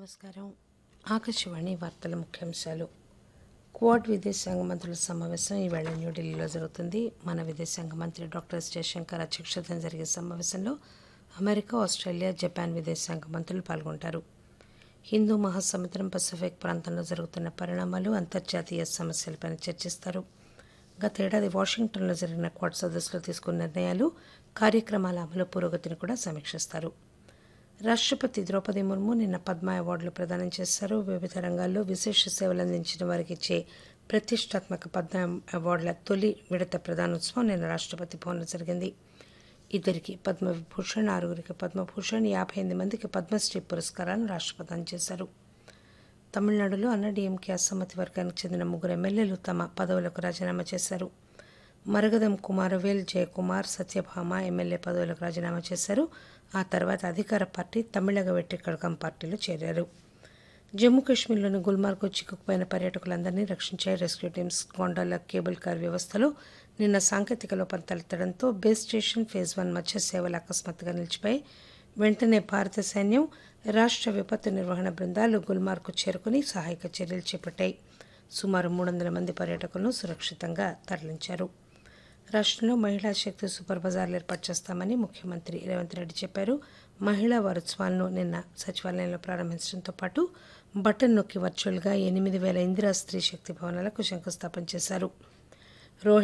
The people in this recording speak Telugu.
నమస్కారం ఆకాశవాణి వార్తల ముఖ్యాంశాలు క్వాడ్ విదేశాంగ మంత్రుల సమావేశం ఈవేళ న్యూఢిల్లీలో జరుగుతుంది మన విదేశాంగ మంత్రి డాక్టర్ ఎస్ జయశంకర్ అధ్యక్షతన జరిగే సమావేశంలో అమెరికా ఆస్ట్రేలియా జపాన్ విదేశాంగ మంత్రులు పాల్గొంటారు హిందూ మహాసముద్రం పసిఫిక్ ప్రాంతంలో జరుగుతున్న పరిణామాలు అంతర్జాతీయ సమస్యలపై చర్చిస్తారు గతేడాది వాషింగ్టన్లో జరిగిన క్వాడ్ సదస్సులో తీసుకున్న నిర్ణయాలు కార్యక్రమాల అమలు పురోగతిని కూడా సమీక్షిస్తారు రాష్ట్రపతి ద్రౌపది ముర్ము నిన్న పద్మ అవార్డులు ప్రదానం చేశారు వివిధ రంగాల్లో విశేష సేవలు అందించిన వారికి ఇచ్చే ప్రతిష్టాత్మక పద్మ అవార్డుల తొలి విడత ప్రదానోత్సవం నిన్న రాష్ట్రపతి భవన్లో జరిగింది ఇద్దరికి పద్మవిభూషణ్ ఆరుగురికి పద్మభూషణ్ యాభై ఎనిమిది మందికి పద్మశ్రీ పురస్కారాలను రాష్ట్రపతి అందజేశారు తమిళనాడులో అన్నడీఎంకే అసమ్మతి వర్గానికి చెందిన ముగ్గురు ఎమ్మెల్యేలు తమ పదవులకు రాజీనామా చేశారు మరగదం కుమారవేల్ జయకుమార్ సత్యభామ ఎమ్మెల్యే పదవులకు రాజీనామా చేశారు ఆ తర్వాత అధికార పార్టీ తమిళగ వెట్టి కడకం పార్టీలో చేరారు జమ్మూ కాశ్మీర్లోని గుల్మార్గ్ చిక్కుకుపోయిన పర్యాటకులందరినీ రక్షించే rescue teams gondola cable car వ్యవస్థలో నిన్న సాంకేతిక లోపం తలెత్తడంతో బేస్ స్టేషన్ ఫేజ్ వన్ మధ్య సేవలు అకస్మాత్తుగా నిలిచిపోయి వెంటనే భారత సైన్యం రాష్ట్ర విపత్తు నిర్వహణ బృందాలు గుల్మార్గ్కు చేరుకుని సహాయక చర్యలు చేపట్టాయి సుమారు మూడు వందల మంది పర్యాటకులను సురక్షితంగా తరలించారు రాష్ట్రంలో మహిళా శక్తి సూపర్ బజార్లు ఏర్పాటు చేస్తామని ముఖ్యమంత్రి రేవంత్ రెడ్డి చెప్పారు మహిళా వారోత్సవాలను నిన్న సచివాలయంలో ప్రారంభించడంతో పాటు బటన్ నొక్కి వర్చువల్గా ఎనిమిది వేల ఇందిరా స్త్రీ శక్తి భవనాలకు శంకుస్థాపన చేశారు